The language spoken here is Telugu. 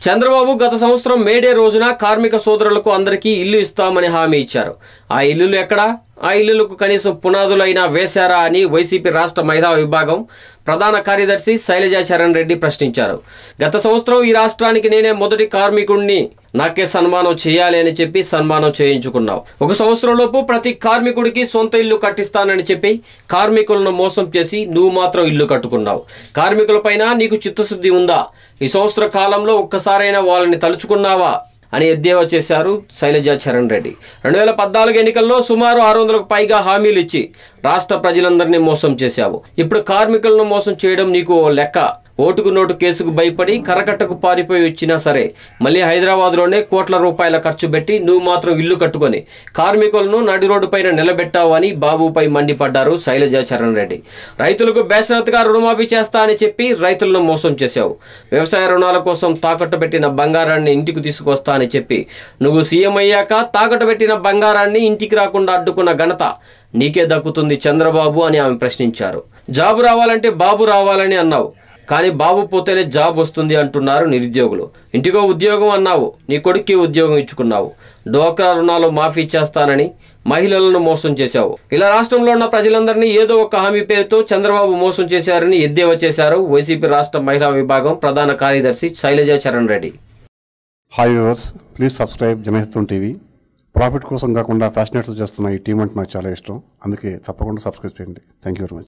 చంద్రబాబు గత సంవత్సరం మేడే రోజున కార్మిక సోదరులకు అందరికీ ఇల్లు ఇస్తామని హామీ ఇచ్చారు ఆ ఇల్లులు ఎక్కడా ఆ ఇల్లులకు కనీసం పునాదులైనా వేశారా అని వైసీపీ రాష్ట్ర మహిళా విభాగం ప్రధాన కార్యదర్శి శైలజా చరణ్ రెడ్డి ప్రశ్నించారు గత సంవత్సరం ఈ రాష్ట్రానికి నేనే మొదటి కార్మికుణ్ణి నాకే సన్మానం చేయాలి అని చెప్పి సన్మానం చేయించుకున్నావు ఒక సంవత్సరంలోపు ప్రతి కార్మికుడికి సొంత ఇల్లు కట్టిస్తానని చెప్పి కార్మికులను మోసం చేసి నువ్వు మాత్రం ఇల్లు కట్టుకున్నావు కార్మికులపైన నీకు చిత్తశుద్ధి ఉందా ఈ సంవత్సర కాలంలో ఒక్కసారైనా వాళ్ళని తలుచుకున్నావా అని ఎద్దేవా చేశారు శైలజా చరణ్ రెడ్డి రెండు వేల పద్నాలుగు ఎన్నికల్లో సుమారు ఆరు వందలకు పైగా హామీలు ఇచ్చి రాష్ట్ర ప్రజలందరినీ మోసం చేశావు ఇప్పుడు కార్మికులను మోసం చేయడం నీకు ఓ లెక్క ఓటుకు నోటు కేసుకు భయపడి కరకట్టకు పారిపోయి వచ్చినా సరే మళ్ళీ హైదరాబాద్లోనే కోట్ల రూపాయల ఖర్చు పెట్టి నువ్వు మాత్రం ఇల్లు కట్టుకొని కార్మికులను నడి రోడ్డు పైన నిలబెట్టావు అని బాబుపై మండిపడ్డారు శైలజా చరణ్ రెడ్డి రైతులకు బేషరతుగా రుణమాఫీ చేస్తా అని చెప్పి రైతులను మోసం చేశావు వ్యవసాయ రుణాల కోసం తాకట్టు పెట్టిన బంగారాన్ని ఇంటికి తీసుకొస్తా అని చెప్పి నువ్వు సీఎం అయ్యాక తాకట్టు పెట్టిన బంగారాన్ని ఇంటికి రాకుండా అడ్డుకున్న ఘనత నీకే దక్కుతుంది చంద్రబాబు అని ఆమె ప్రశ్నించారు జాబు రావాలంటే బాబు రావాలని అన్నావు కానీ బాబు పోతేనే జాబ్ వస్తుంది అంటున్నారు నిరుద్యోగులు ఇంటికో ఉద్యోగం అన్నావు నీ కొడుక్కి ఉద్యోగం ఇచ్చుకున్నావు డోక్రా రుణాలు మాఫీ చేస్తానని మహిళలను మోసం చేశావు ఇలా రాష్ట్రంలో ఉన్న ప్రజలందరినీ ఏదో ఒక హామీ పేరుతో చంద్రబాబు మోసం చేశారని ఎద్దేవా చేశారు వైసీపీ రాష్ట్ర మహిళా విభాగం ప్రధాన కార్యదర్శి Sailaja Charan Reddy hi viewers please subscribe Janahitam TV profit కోసం కాకుండా ఫ్యాషనేట్స్ చేస్తున్న ఈ టీం అంటే నాకు చాలా ఇష్టం అందుకే తప్పకుండా సబ్స్క్రైబ్ చేయండి థ్యాంక్ యూ వెరీ మచ్